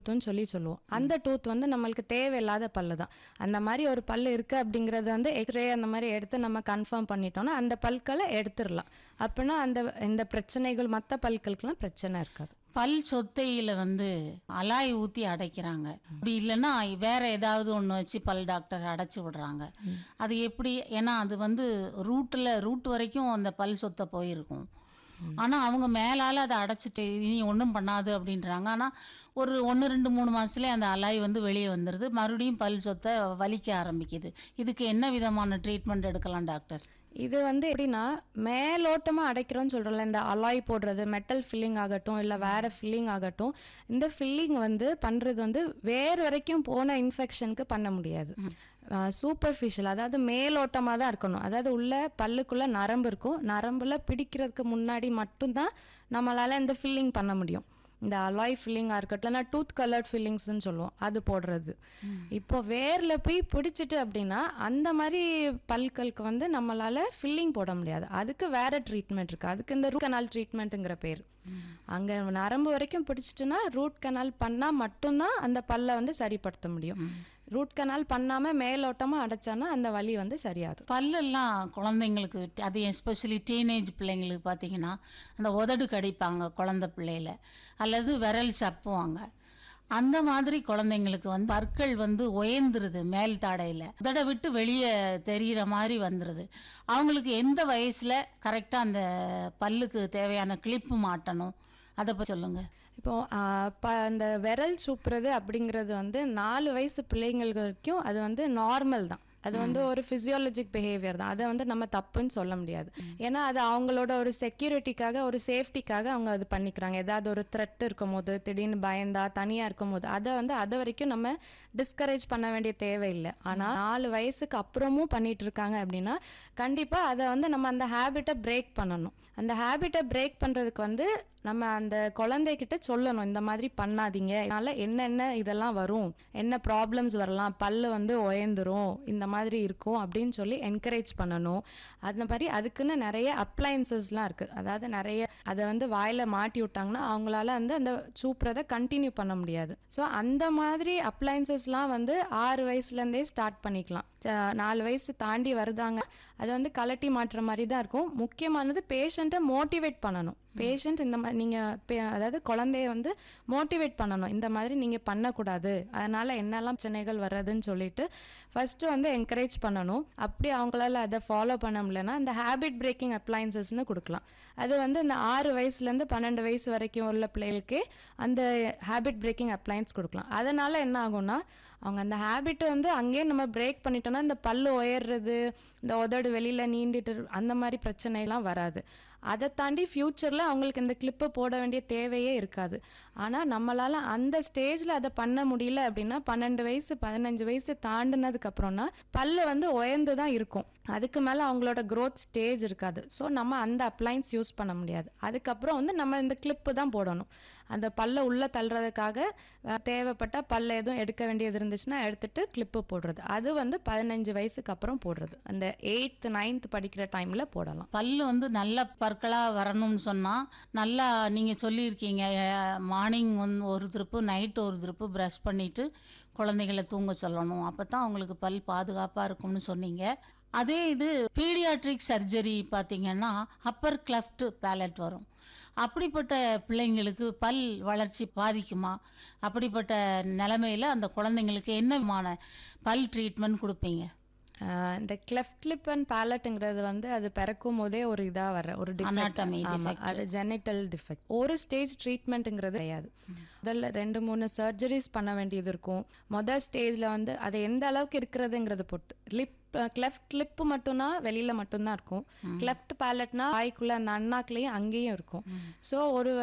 டூத்னு சொல்லி சொல்லுவோம் அந்த டூத் வந்து நம்மளுக்கு தேவையில்லாத பல்லு தான் அந்த மாதிரி ஒரு பல்லு இருக்கு அப்படிங்கறது வந்து எக்ஸ்ரே அந்த மாதிரி எடுத்து நம்ம கன்ஃபார்ம் பண்ணிட்டோம்னா அந்த பல்களை எடுத்துடலாம் அப்படின்னா அந்த இந்த பிரச்சனைகள் மற்ற பல்களுக்கெல்லாம் பிரச்சனை இருக்காது பல் சொத்தையில வந்து அலாய் ஊத்தி அடைக்கிறாங்க அப்படி இல்லைன்னா வேற ஏதாவது ஒன்று வச்சு பல் டாக்டர் அடைச்சி விடுறாங்க அது எப்படி ஏன்னா அது வந்து ரூட்டில் ரூட் வரைக்கும் அந்த பல் சொத்தை போயிருக்கும் ஆனால் அவங்க மேலால் அதை அடைச்சிட்டு இனி ஒன்றும் பண்ணாது அப்படின்றாங்க ஆனால் ஒரு ஒன்று ரெண்டு மூணு மாதத்துலேயே அந்த அலாய் வந்து வெளியே வந்துடுது மறுபடியும் பல் சொத்தை வலிக்க ஆரம்பிக்குது இதுக்கு என்ன விதமான ட்ரீட்மெண்ட் எடுக்கலாம் டாக்டர் இது வந்து எப்படின்னா மேலோட்டமா அடைக்கிறோம்னு சொல்றோம்ல இந்த அலாய் போடுறது மெட்டல் ஃபில்லிங் ஆகட்டும் இல்ல வேற ஃபில்லிங் ஆகட்டும் இந்த ஃபில்லிங் வந்து பண்றது வந்து வேர் வரைக்கும் போன இன்ஃபெக்ஷனுக்கு பண்ண முடியாது சூப்பர்ஃபிஷியல் அதாவது மேலோட்டமாக தான் இருக்கணும் அதாவது உள்ள பல்லுக்குள்ள நரம்பு இருக்கும் நரம்புல பிடிக்கிறதுக்கு முன்னாடி மட்டும்தான் நம்மளால இந்த ஃபில்லிங் பண்ண முடியும் இந்த அலாய் ஃபில்லிங்காக இருக்கட்டும் இல்லைனா டூத் கலர்ட் ஃபில்லிங்ஸ்னு சொல்லுவோம் அது போடுறது இப்போ வேர்ல போய் பிடிச்சிட்டு அப்படின்னா அந்த மாதிரி பல்களுக்கு வந்து நம்மளால ஃபில்லிங் போட முடியாது அதுக்கு வேற ட்ரீட்மெண்ட் இருக்கு அதுக்கு இந்த ரூட் கனால் ட்ரீட்மெண்ட்டுங்கிற பேர் அங்க நரம்பு வரைக்கும் பிடிச்சிட்டுனா ரூட் கனால் பண்ணா மட்டும்தான் அந்த பல்லை வந்து சரிப்படுத்த முடியும் ரூட் கனால் பண்ணாம மேலோட்டமா அடைச்சானா அந்த வலி வந்து சரியாகும் பல்லெல்லாம் குழந்தைங்களுக்கு அது எஸ்பெஷலி டீனேஜ் பிள்ளைங்களுக்கு பார்த்தீங்கன்னா அந்த உதடு கடிப்பாங்க குழந்தை பிள்ளையில அல்லது விரல் சப்புவாங்க அந்த மாதிரி குழந்தைங்களுக்கு வந்து பற்கள் வந்து உயர்ந்துருது மேல் தாடையில் உதடை விட்டு வெளியே தெரிகிற மாதிரி வந்துடுது அவங்களுக்கு எந்த வயசில் கரெக்டாக அந்த பல்லுக்கு தேவையான கிளிப்பு மாட்டணும் அதை பற்றி சொல்லுங்கள் இப்போ ஆஹ், ப அந்த விரல் சூப்புறது அப்படிங்கிறது வந்து நாலு வயசு பிள்ளைங்களுக்கு வரைக்கும் அது வந்து நார்மல் தான் அது வந்து ஒரு ஃபிசியாலஜிக் பிஹேவியர் தான் அதை வந்து நம்ம தப்புன்னு சொல்ல முடியாது ஏன்னா அது அவங்களோட ஒரு செக்யூரிட்டிக்காக ஒரு சேஃப்டிக்காக அவங்க அது பண்ணிக்கிறாங்க ஏதாவது ஒரு த்ரெட் இருக்கும் போது திடீர்னு பயந்தா தனியாக இருக்கும் போது அதை வந்து அது வரைக்கும் நம்ம டிஸ்கரேஜ் பண்ண வேண்டிய தேவையில்லை ஆனால் நாலு வயசுக்கு அப்புறமும் பண்ணிட்டு இருக்காங்க அப்படின்னா கண்டிப்பாக அதை வந்து நம்ம அந்த ஹேபிட்டை பிரேக் பண்ணணும் அந்த ஹேபிட்டை பிரேக் பண்ணுறதுக்கு வந்து நம்ம அந்த குழந்தைகிட்ட சொல்லணும் இந்த மாதிரி பண்ணாதீங்க இதனால என்னென்ன இதெல்லாம் வரும் என்ன ப்ராப்ளம்ஸ் வரலாம் பல்லு வந்து உயர்ந்துரும் இந்த மாதிரி இருக்கும் அப்படின்னு சொல்லி என்கரேஜ் பண்ணணும் அந்த மாதிரி அதுக்குன்னு நிறைய அப்ளையன்சஸ்லாம் இருக்கு அதாவது நிறைய அதை வந்து வாயில மாட்டி விட்டாங்கன்னா அவங்களால வந்து அந்த சூப்புறதை கண்டினியூ பண்ண முடியாது ஸோ அந்த மாதிரி அப்ளையன்சஸ்லாம் வந்து ஆறு வயசுலேருந்தே ஸ்டார்ட் பண்ணிக்கலாம் ச- நாலு வயசு தாண்டி வருதாங்க அது வந்து கலட்டி மாட்டுற மாதிரி தான் இருக்கும் முக்கியமானது பேஷண்ட்டை மோட்டிவேட் பண்ணணும் பேஷண்ட் இந்த மாதிரி நீங்கள் அதாவது குழந்தைய வந்து மோட்டிவேட் பண்ணணும் இந்த மாதிரி நீங்கள் பண்ணக்கூடாது அதனால் என்னெல்லாம் பிரச்சனைகள் வர்றதுன்னு சொல்லிட்டு ஃபஸ்ட்டு வந்து என்கரேஜ் பண்ணணும் அப்படி அவங்களால அதை ஃபாலோ பண்ண முடியலன்னா அந்த ஹேபிட் பிரேக்கிங் அப்ளையன்சஸ்னு கொடுக்கலாம் அது வந்து இந்த ஆறு வயசுலேருந்து பன்னெண்டு வயசு வரைக்கும் உள்ள பிள்ளைகளுக்கே அந்த ஹேபிட் பிரேக்கிங் அப்ளையன்ஸ் கொடுக்கலாம் அதனால் என்ன ஆகும்னா அவங்க அந்த ஹேபிட் வந்து அங்கேயே நம்ம பிரேக் பண்ணிட்டோம்னா இந்த பல்லு உயர்றது இந்த உதடு வெளியில் நீண்டிட்டு இரு- அந்த மாதிரி பிரச்சனைலாம் வராது அதை தாண்டி ஃப்யூச்சரில் அவங்களுக்கு இந்த கிளிப்பு போட வேண்டிய தேவையே இருக்காது ஆனால் நம்மளால் அந்த ஸ்டேஜில் அதை பண்ண முடியல அப்படின்னா பன்னெண்டு வயசு பதினஞ்சு வயசு தாண்டினதுக்கு அப்புறம்னா பல்லு வந்து உயர்ந்து தான் இருக்கும் அதுக்கு மேலே அவங்களோட growth ஸ்டேஜ் இருக்காது ஸோ நம்ம அந்த அப்ளைன்ஸ் யூஸ் பண்ண முடியாது அதுக்கப்புறம் வந்து நம்ம இந்த கிளிப்பு தான் போடணும் அந்த பல்லை உள்ளே தள்ளுறதுக்காக அஹ், தேவைப்பட்ட பல்ல எதுவும் எடுக்க வேண்டியது இருந்துச்சுன்னா எடுத்துட்டு கிளிப்பு போடுறது அது வந்து பதினஞ்சு வயசுக்கு அப்புறம் போடுறது அந்த எயித்து நைன்த் படிக்கிற டைமில் போடலாம் பல்லு வந்து நல்ல பற்களாக வரணும்னு சொன்னால் நல்லா நீங்கள் சொல்லியிருக்கீங்க மார்னிங் வந்து ஒரு திருப்பு நைட் ஒரு திருப்பு ப்ரஷ் பண்ணிவிட்டு குழந்தைகளை தூங்க சொல்லணும் அப்போ தான் அவங்களுக்கு பல் பாதுகாப்பாக இருக்கும்னு சொன்னீங்க அதே இது பீடியாட்ரிக் சர்ஜரி பார்த்தீங்கன்னா அப்பர் கிளஃப்ட் பேலட் வரும் அப்படிப்பட்ட பிள்ளைங்களுக்கு பல் வளர்ச்சி பாதிக்குமா அப்படிப்பட்ட நிலைமையில அந்த குழந்தைங்களுக்கு என்ன விதமான பல் ட்ரீட்மெண்ட் கொடுப்பீங்க ஆஹ் இந்த கிளெஃப்ட் கிளிப் அண்ட் பேலட்டுங்கிறது வந்து அது பிறக்கும் போதே ஒரு இதா வர ஒரு Anatomy டிஃபெக்ட் ஆமா அது ஜெனிட்டல் டிஃபெக்ட் ஒரு ஸ்டேஜ் ட்ரீட்மெண்ட்டுங்கிறது கிடையாது முதல்ல ரெண்டு மூணு சர்ஜரிஸ் பண்ண வேண்டியது இருக்கும் மொதல் ஸ்டேஜ்ல வந்து அது எந்த அளவுக்கு இருக்கிறதுங்கிறது பொட்டு லிப் கிளெஃப்ட் கிளிப்பு மட்டும்னா வெளியில மட்டும்தான் இருக்கும் கிளெஃப்ட் பேலட்னா வாய்க்குள்ள அந்த அண்ணாக்குலயும் அங்கேயும் இருக்கும் ஸோ ஒரு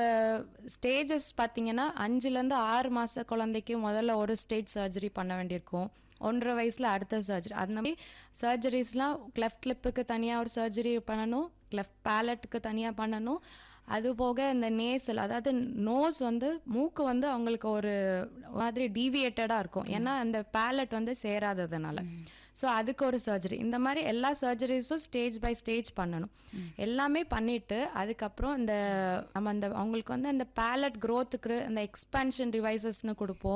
ஸ்டேஜஸ் பார்த்தீங்கன்னா அஞ்சுலேருந்து ஆறு மாச குழந்தைக்கு முதல்ல ஒரு ஸ்டேஜ் சர்ஜரி பண்ண வேண்டியிருக்கும் ஒன்றரை வயசுல அடுத்த சர்ஜரி அந்த மாதிரி சர்ஜரிஸ்லாம் கிளெஃப்ட் கிளிப்புக்கு தனியாக ஒரு சர்ஜரி பண்ணணும் கிளெஃப்ட் பேலட்டுக்கு தனியாக பண்ணணும் அது போக இந்த நேசல் அதாவது நோஸ் வந்து மூக்கு வந்து அவங்களுக்கு ஒரு மாதிரி டீவியேட்டடாக இருக்கும் ஏன்னா அந்த பேலட் வந்து சேராததுனால ஸோ அதுக்கு ஒரு சர்ஜரி இந்த மாதிரி எல்லா சர்ஜரிஸும் ஸ்டேஜ் பை ஸ்டேஜ் பண்ணணும் எல்லாமே பண்ணிட்டு அதுக்கப்புறம் இந்த நம்ம அந்த அவங்களுக்கு வந்து அந்த பேலட் க்ரோத்துக்கு அந்த எக்ஸ்பேன்ஷன் டிவைசஸ்னு கொடுப்போம்